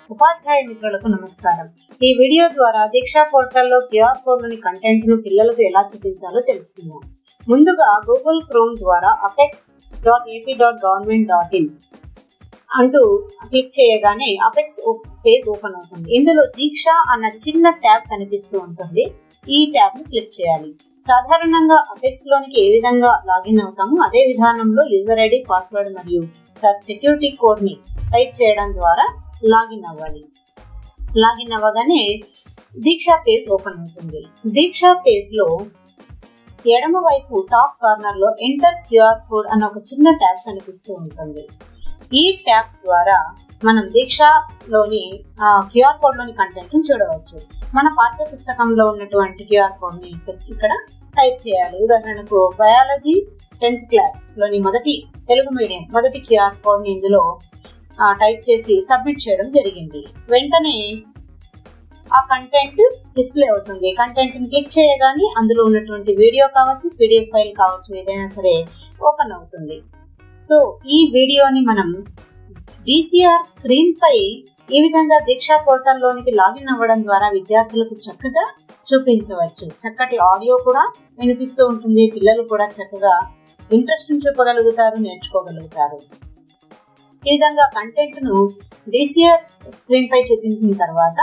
ఉపాధ్యాయ మిత్రులకు నమస్కారం ఈ వీడియో ద్వారా దీక్షా పోర్టల్లో క్యూఆర్ కోడ్లోని కంటెంట్ ను పిల్లలకు ఎలా చూపించాలో తెలుసుకుందాం ముందుగా గూగుల్ క్రోమ్ ద్వారా apex dot AP dot government dot in అంటూ క్లిక్ చేయగానే అపెక్స్ పేజ్ ఓపెన్ అవుతుంది ఇందులో దీక్ష అన్న చిన్న ట్యాబ్ కనిపిస్తూ ఉంటుంది ఈ ట్యాబ్ ని క్లిక్ చేయాలి సాధారణంగా అపెక్స్ లోనికి ఏ విధంగా లాగిన్ అవుతామో అదే విధానంలో యూజర్ ఐడి పాస్వర్డ్ మరియు సెక్యూరిటీ కోడ్ ని టైప్ చేయడం ద్వారా లాగిన్ అవ్వాలి లాగిన్ అవ్వగానే దీక్ష పేజ్ ఓపెన్ అవుతుంది దీక్ష పేజ్ లో ఎడమ వైపు టాప్ కార్నర్ లో ఎంటర్ క్యూఆర్ కోడ్ అన్న ఒక చిన్న ట్యాబ్ కనిపిస్తూ ఉంటుంది ఈ ట్యాబ్ ద్వారా మనం దీక్షలోని క్యూఆర్ కోడ్ లోని కంటెంట్ చూడవచ్చు మన పాఠ్య పుస్తకంలో ఉన్నటువంటి క్యూఆర్ కోడ్ ని ఇక్కడ టైప్ చేయాలి ఉదాహరణకు బయాలజీ టెన్త్ క్లాస్ లోని మొదటి తెలుగు మీడియం మొదటి క్యూఆర్ కోడ్ ని ఇందులో టైప్ చేసి సబ్మిట్ చేయడం జరిగింది వెంటనే ఆ కంటెంట్ డిస్ప్లే అవుతుంది కంటెంట్ ని క్లిక్ చేయగానే అందులో ఉన్నటువంటి వీడియో కావచ్చు పీడిఎఫ్ ఫైల్ కావచ్చు ఏదైనా సరే ఓపెన్ అవుతుంది సో ఈ వీడియోని మనం డిసిఆర్ స్క్రీన్ పై ఈ విధంగా దీక్షా పోర్టల్లోనికి లాగిన్ అవ్వడం ద్వారా విద్యార్థులకు చక్కగా చూపించవచ్చు చక్కటి ఆడియో కూడా వినిపిస్తూ ఉంటుంది పిల్లలు కూడా చక్కగా ఇంట్రెస్ట్ చూపగలుగుతారు నేర్చుకోగలుగుతారు ఈ విధంగా కంటెంట్ ను డిసిఆర్ స్క్రీన్ పై చూపించిన తర్వాత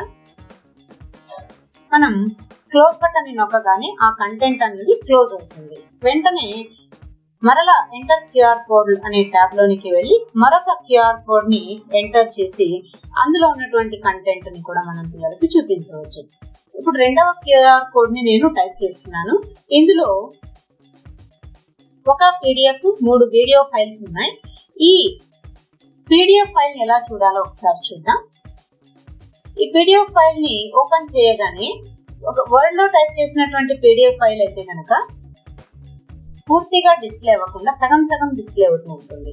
మనం క్లోజ్ బటన్ నొక్కగానే ఆ కంటెంట్ అనేది క్లోజ్ అవుతుంది వెంటనే మరలా ఎంటర్ క్యూఆర్ కోడ్ అనే ట్యాబ్ లోనికి వెళ్ళి మరొక క్యూఆర్ కోడ్ ని ఎంటర్ చేసి అందులో ఉన్నటువంటి కంటెంట్ ని కూడా మనం పిల్లలకి చూపించవచ్చు ఇప్పుడు రెండవ క్యూఆర్ కోడ్ ని నేను టైప్ చేస్తున్నాను ఇందులో ఒక పీడిఎఫ్ మూడు వీడియో ఫైల్స్ ఉన్నాయి ఈ పీడిఎఫ్ ఫైల్ ఎలా చూడాలో ఒకసారి చూద్దాం ఈ పీడిఎఫ్ ఫైల్ ని ఓపెన్ చేయగానే ఒక వర్డ్ లో టైప్ చేసినటువంటి పీడిఎఫ్ ఫైల్ అయితే కనుక పూర్తిగా డిస్ప్లే అవ్వకుండా సగం సగం డిస్ప్లే అవుతూ ఉంటుంది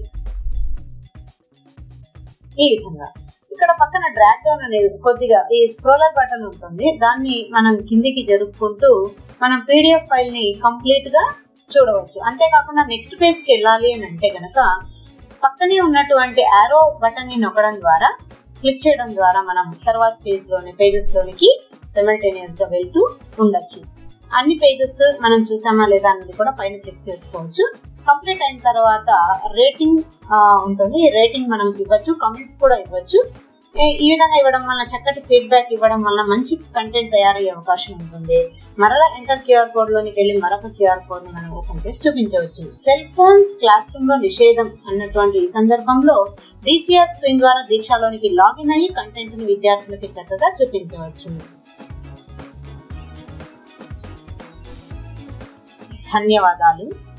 ఈ విధంగా ఇక్కడ పక్కన డ్రాగ్ డౌన్ అనేది కొద్దిగా ఈ స్క్రోలర్ బటన్ ఉంటుంది దాన్ని మనం కిందికి జరుపుకుంటూ మనం పీడిఎఫ్ ఫైల్ ని కంప్లీట్ గా చూడవచ్చు అంతేకాకుండా నెక్స్ట్ పేజ్ కి వెళ్ళాలి అని అంటే గనక పక్కనే ఉన్నటువంటి ఆరో బటన్ ని నొక్కడం ద్వారా క్లిక్ చేయడం ద్వారా మనం తర్వాత పేజ్ లోని పేజెస్ లోనికి సిమల్టేనియస్ గా వెళ్తూ ఉండొచ్చు అన్ని పేజెస్ మనం చూసామా లేదా అన్నది కూడా పైన చెక్ చేసుకోవచ్చు కంప్లీట్ అయిన తర్వాత రేటింగ్ ఉంటుంది రేటింగ్ మనం ఇవ్వచ్చు కామెంట్స్ కూడా ఇవ్వచ్చు ఈ విధంగా ఇవ్వడం వల్ల చక్కటి ఫీడ్బ్యాక్ ఇవ్వడం వల్ల మంచి కంటెంట్ తయారయ్యే అవకాశం ఉంటుంది మరలా ఎంటర్ క్యూఆర్ కోడ్ లోనికి వెళ్ళి మరొక క్యూఆర్ కోడ్ ని మనం ఓపెన్ చేసి చూపించవచ్చు సెల్ ఫోన్స్ క్లాస్ రూమ్ లో నిషేధం అన్నటువంటి ఈ సందర్భంలో డిసిఆర్ స్క్రీన్ ద్వారా దీక్షలోనికి లాగిన్ అయ్యి కంటెంట్ ని విద్యార్థులకి చక్కగా చూపించవచ్చు ధన్యవాదాలు